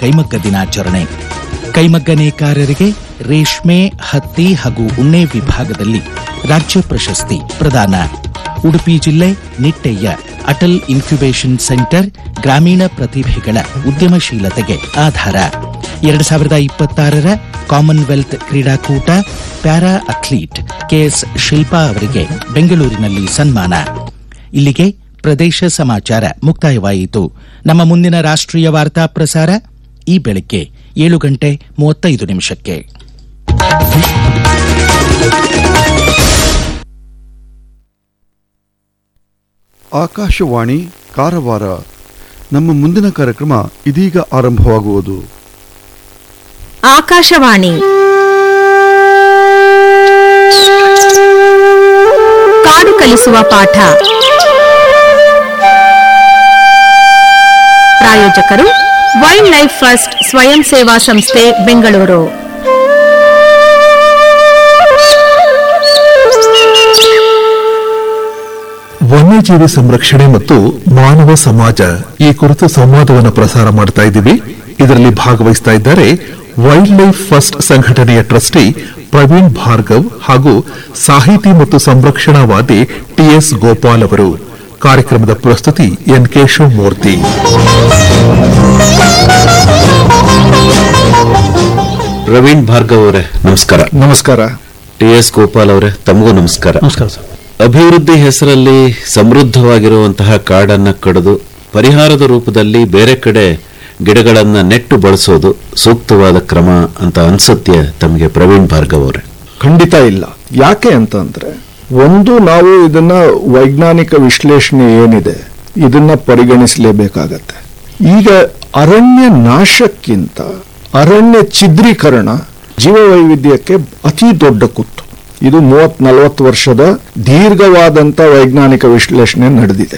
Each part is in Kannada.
ಕೈಮಗ್ಗ ದಿನಾಚರಣೆ ಕೈಮಗ್ಗ ನೇಕಾರರಿಗೆ ರೇಷ್ಮೆ ಹತ್ತಿ ಹಾಗೂ ಉಣ್ಣೆ ವಿಭಾಗದಲ್ಲಿ ರಾಜ್ಯ ಪ್ರಶಸ್ತಿ ಪ್ರದಾನ ಉಡುಪಿ ಜಿಲ್ಲೆ ನಿಟ್ಟೆಯ ಅಟಲ್ ಇನ್ಕ್ಯುಬೇಷನ್ ಸೆಂಟರ್ ಗ್ರಾಮೀಣ ಪ್ರತಿಭೆಗಳ ಉದ್ಯಮಶೀಲತೆಗೆ ಆಧಾರ ಎರಡು ಸಾವಿರದ ಇಪ್ಪತ್ತಾರರ ಕಾಮನ್ವೆಲ್ತ್ ಕ್ರೀಡಾಕೂಟ ಪ್ಯಾರಾ ಅಥ್ಲೀಟ್ ಕೆಎಸ್ ಶಿಲ್ಪಾ ಅವರಿಗೆ ಬೆಂಗಳೂರಿನಲ್ಲಿ ಸನ್ಮಾನ ಇಲ್ಲಿಗೆ ಪ್ರದೇಶ ಸಮಾಚಾರ ಮುಕ್ತಾಯವಾಯಿತು ನಮ್ಮ ಮುಂದಿನ ರಾಷ್ಟ್ರೀಯ ವಾರ್ತಾ ಪ್ರಸಾರ ಈ ಬೆಳಗ್ಗೆ ಏಳು ಗಂಟೆ ಮೂವತ್ತೈದು ನಿಮಿಷಕ್ಕೆ ಆಕಾಶವಾಣಿ ಕಾರವಾರ ನಮ್ಮ ಮುಂದಿನ ಕಾರ್ಯಕ್ರಮ ಇದೀಗ ಆರಂಭವಾಗುವುದು ಆಕಾಶವಾಣಿ ಕಾಡು ಕಲಿಸುವ ಪಾಠ ಪ್ರಾಯೋಜಕರು ವೈಲ್ಡ್ ಲೈಫ್ ಫಸ್ಟ್ ಸ್ವಯಂ ಸೇವಾ ಸಂಸ್ಥೆ ಬೆಂಗಳೂರು ವನ್ಯಜೀವಿ ಸಂರಕ್ಷಣೆ ಮತ್ತು ಮಾನವ ಸಮಾಜ ಈ ಕುರಿತು ಸಂವಾದವನ್ನು ಪ್ರಸಾರ ಮಾಡ್ತಾ ಇದ್ದೀವಿ ಇದರಲ್ಲಿ ಭಾಗವಹಿಸ್ತಾ ಇದ್ದಾರೆ ವೈಲ್ಡ್ ಲೈಫ್ ಫಸ್ಟ್ ಸಂಘಟನೆಯ ಟ್ರಸ್ಟಿ ಪ್ರವೀಣ್ ಭಾರ್ಗವ್ ಹಾಗೂ ಸಾಹಿತಿ ಮತ್ತು ಸಂರಕ್ಷಣಾವಾದಿ ಟಿಎಸ್ ಗೋಪಾಲ್ ಅವರು ಕಾರ್ಯಕ್ರಮದ ಪ್ರಸ್ತುತಿ ಎನ್ ಕೇಶವಮೂರ್ತಿ ಪ್ರವೀಣ್ ಭಾರ್ಗವ್ ಅವರೇ ನಮಸ್ಕಾರ ನಮಸ್ಕಾರ ಟಿ ಎಸ್ ಗೋಪಾಲ್ ಅವರೇ ತಮಗೂ ನಮಸ್ಕಾರ ನಮಸ್ಕಾರ ಸರ್ ಅಭಿವೃದ್ಧಿ ಹೆಸರಲ್ಲಿ ಸಮೃದ್ಧವಾಗಿರುವಂತಹ ಕಾಡನ್ನ ಕಡಿದು ಪರಿಹಾರದ ರೂಪದಲ್ಲಿ ಬೇರೆ ಕಡೆ ಗಿಡಗಳನ್ನ ನೆಟ್ಟು ಬಳಸೋದು ಸೂಕ್ತವಾದ ಕ್ರಮ ಅಂತ ಅನ್ಸತ್ಯ ತಮಗೆ ಪ್ರವೀಣ್ ಭಾರ್ಗವ್ ಅವರೇ ಖಂಡಿತ ಇಲ್ಲ ಯಾಕೆ ಅಂತಂದ್ರೆ ಒಂದು ನಾವು ಇದನ್ನ ವೈಜ್ಞಾನಿಕ ವಿಶ್ಲೇಷಣೆ ಏನಿದೆ ಇದನ್ನ ಪರಿಗಣಿಸಲೇಬೇಕಾಗತ್ತೆ ಈಗ ಅರಣ್ಯ ನಾಶಕ್ಕಿಂತ ಅರಣ್ಯ ಛಿದ್ರೀಕರಣ ಜೀವವೈವಿಧ್ಯಕ್ಕೆ ಅತಿ ದೊಡ್ಡ ಕುತ್ತು ಇದು ಮೂವತ್ ನಲವತ್ತು ವರ್ಷದ ದೀರ್ಘವಾದಂತ ವೈಜ್ಞಾನಿಕ ವಿಶ್ಲೇಷಣೆ ನಡೆದಿದೆ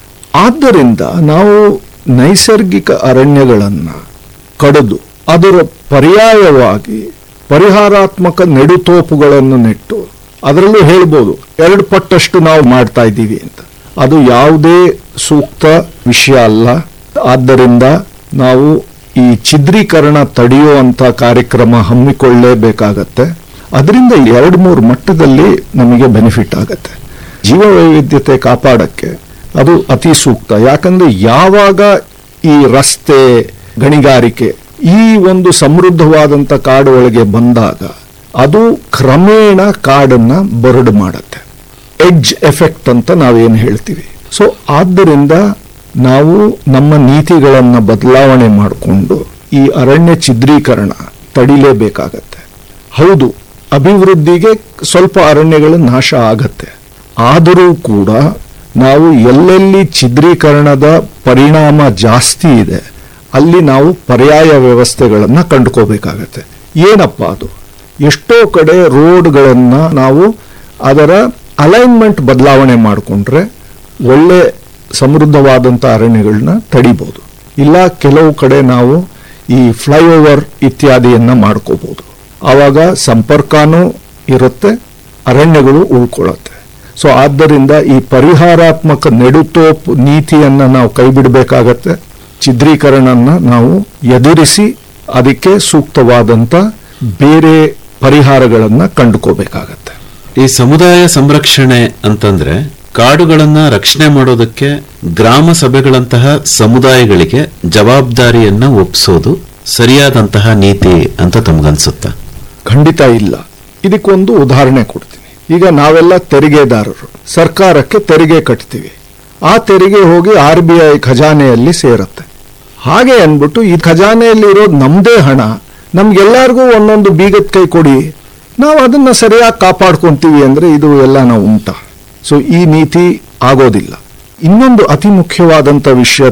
ಆದ್ದರಿಂದ ನಾವು ನೈಸರ್ಗಿಕ ಅರಣ್ಯಗಳನ್ನ ಕಡಿದು ಅದರ ಪರ್ಯಾಯವಾಗಿ ಪರಿಹಾರಾತ್ಮಕ ನೆಡುತೋಪುಗಳನ್ನು ನೆಟ್ಟು ಅದರಲ್ಲೂ ಹೇಳ್ಬೋದು ಎರಡು ಪಟ್ಟಷ್ಟು ನಾವು ಮಾಡ್ತಾ ಇದ್ದೀವಿ ಅಂತ ಅದು ಯಾವುದೇ ಸೂಕ್ತ ವಿಷಯ ಅಲ್ಲ ಆದ್ದರಿಂದ ನಾವು ಈ ಛಿದ್ರೀಕರಣ ತಡೆಯುವಂತ ಕಾರ್ಯಕ್ರಮ ಹಮ್ಮಿಕೊಳ್ಳಲೇಬೇಕಾಗತ್ತೆ ಅದರಿಂದ ಎರಡು ಮೂರು ಮಟ್ಟದಲ್ಲಿ ನಮಗೆ ಬೆನಿಫಿಟ್ ಆಗತ್ತೆ ಜೀವ ವೈವಿಧ್ಯತೆ ಕಾಪಾಡಕ್ಕೆ ಅದು ಅತಿ ಸೂಕ್ತ ಯಾಕಂದ್ರೆ ಯಾವಾಗ ಈ ರಸ್ತೆ ಗಣಿಗಾರಿಕೆ ಈ ಒಂದು ಸಮೃದ್ಧವಾದಂತ ಕಾಡು ಒಳಗೆ ಬಂದಾಗ ಅದು ಕ್ರಮೇಣ ಕಾಡನ್ನ ಬರಡು ಮಾಡತ್ತೆ ಎಡ್ಜ್ ಎಫೆಕ್ಟ್ ಅಂತ ನಾವೇನು ಹೇಳ್ತೀವಿ ಸೊ ಆದ್ದರಿಂದ ನಾವು ನಮ್ಮ ನೀತಿಗಳನ್ನ ಬದಲಾವಣೆ ಮಾಡಿಕೊಂಡು ಈ ಅರಣ್ಯ ಛಿದ್ರೀಕರಣ ತಡಿಲೇಬೇಕಾಗತ್ತೆ ಹೌದು ಅಭಿವೃದ್ಧಿಗೆ ಸ್ವಲ್ಪ ಅರಣ್ಯಗಳು ನಾಶ ಆಗತ್ತೆ ಆದರೂ ಕೂಡ ನಾವು ಎಲ್ಲೆಲ್ಲಿ ಛಿದ್ರೀಕರಣದ ಪರಿಣಾಮ ಜಾಸ್ತಿ ಇದೆ ಅಲ್ಲಿ ನಾವು ಪರ್ಯಾಯ ವ್ಯವಸ್ಥೆಗಳನ್ನ ಕಂಡುಕೋಬೇಕಾಗತ್ತೆ ಏನಪ್ಪ ಅದು ಎಷ್ಟೋ ಕಡೆ ರೋಡ್ಗಳನ್ನ ನಾವು ಅದರ ಅಲೈನ್ಮೆಂಟ್ ಬದಲಾವಣೆ ಮಾಡಿಕೊಂಡ್ರೆ ಒಳ್ಳೆ ಸಮೃದ್ಧವಾದಂಥ ಅರಣ್ಯಗಳನ್ನ ತಡಿಬಹುದು ಇಲ್ಲ ಕೆಲವು ಕಡೆ ನಾವು ಈ ಫ್ಲೈಓವರ್ ಇತ್ಯಾದಿಯನ್ನ ಮಾಡ್ಕೋಬಹುದು ಆವಾಗ ಸಂಪರ್ಕನೂ ಇರುತ್ತೆ ಅರಣ್ಯಗಳು ಉಳ್ಕೊಳ್ಳುತ್ತೆ ಸೊ ಆದ್ದರಿಂದ ಈ ಪರಿಹಾರಾತ್ಮಕ ನೆಡುತೋಪು ನೀತಿಯನ್ನ ನಾವು ಕೈ ಬಿಡಬೇಕಾಗತ್ತೆ ಛಿದ್ರೀಕರಣನ ನಾವು ಎದುರಿಸಿ ಅದಕ್ಕೆ ಸೂಕ್ತವಾದಂತ ಬೇರೆ ಪರಿಹಾರಗಳನ್ನ ಕಂಡುಕೋಬೇಕಾಗತ್ತೆ ಈ ಸಮುದಾಯ ಸಂರಕ್ಷಣೆ ಅಂತಂದ್ರೆ ಕಾಡುಗಳನ್ನ ರಕ್ಷಣೆ ಮಾಡೋದಕ್ಕೆ ಗ್ರಾಮ ಸಭೆಗಳಂತಹ ಸಮುದಾಯಗಳಿಗೆ ಜವಾಬ್ದಾರಿಯನ್ನ ಒಪ್ಪಿಸೋದು ಸರಿಯಾದಂತಹ ನೀತಿ ಅಂತ ತಮಗನ್ಸುತ್ತಾ ಖಂಡಿತ ಇಲ್ಲ ಇದಕ್ಕೊಂದು ಉದಾಹರಣೆ ಕೊಡ್ತೀನಿ ಈಗ ನಾವೆಲ್ಲ ತೆರಿಗೆದಾರರು ಸರ್ಕಾರಕ್ಕೆ ತೆರಿಗೆ ಕಟ್ತೀವಿ ಆ ತೆರಿಗೆ ಹೋಗಿ ಆರ್ ಬಿ ಐ ಖಜಾನೆಯಲ್ಲಿ ಸೇರುತ್ತೆ ಹಾಗೆ ಅನ್ಬಿಟ್ಟು ಈ ಖಜಾನೆಯಲ್ಲಿ ಇರೋದು ನಮ್ದೇ ಹಣ ನಮ್ಗೆಲ್ಲರಿಗೂ ಒಂದೊಂದು ಬೀಗದ ಕೈ ಕೊಡಿ ನಾವು ಅದನ್ನ ಸರಿಯಾಗಿ ಕಾಪಾಡ್ಕೊಂತೀವಿ ಅಂದ್ರೆ ಇದು ಎಲ್ಲ ನಾವು ಉಂಟ ಸೊ ಈ ನೀತಿ ಆಗೋದಿಲ್ಲ ಇನ್ನೊಂದು ಅತಿ ಮುಖ್ಯವಾದಂತ ವಿಷಯ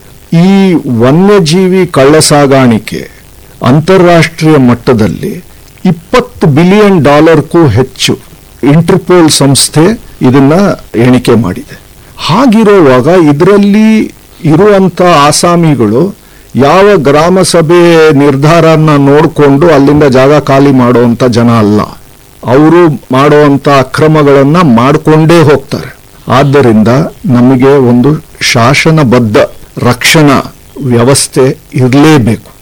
ಈ ವನ್ಯಜೀವಿ ಕಳ್ಳಸಾಗಾಣಿಕೆ ಅಂತಾರಾಷ್ಟ್ರೀಯ ಮಟ್ಟದಲ್ಲಿ ಇಪ್ಪತ್ತು ಬಿಲಿಯನ್ ಡಾಲರ್ಗೂ ಹೆಚ್ಚು ಇಂಟರ್ಪೋಲ್ ಸಂಸ್ಥೆ ಇದನ್ನ ಎಣಿಕೆ ಮಾಡಿದೆ ಹಾಗಿರುವಾಗ ಇದರಲ್ಲಿ ಇರುವಂತ ಆಸಾಮಿಗಳು ಯಾವ ಗ್ರಾಮ ಸಭೆ ನಿರ್ಧಾರನ ನೋಡಿಕೊಂಡು ಅಲ್ಲಿಂದ ಜಾಗ ಖಾಲಿ ಮಾಡುವಂತ ಜನ ಅಲ್ಲ ಅವರು ಮಾಡುವಂತ ಅಕ್ರಮಗಳನ್ನ ಮಾಡಿಕೊಂಡೇ ಹೋಗ್ತಾರೆ ಆದ್ದರಿಂದ ನಮಗೆ ಒಂದು ಶಾಸನಬದ್ಧ ರಕ್ಷಣಾ ವ್ಯವಸ್ಥೆ ಇರಲೇಬೇಕು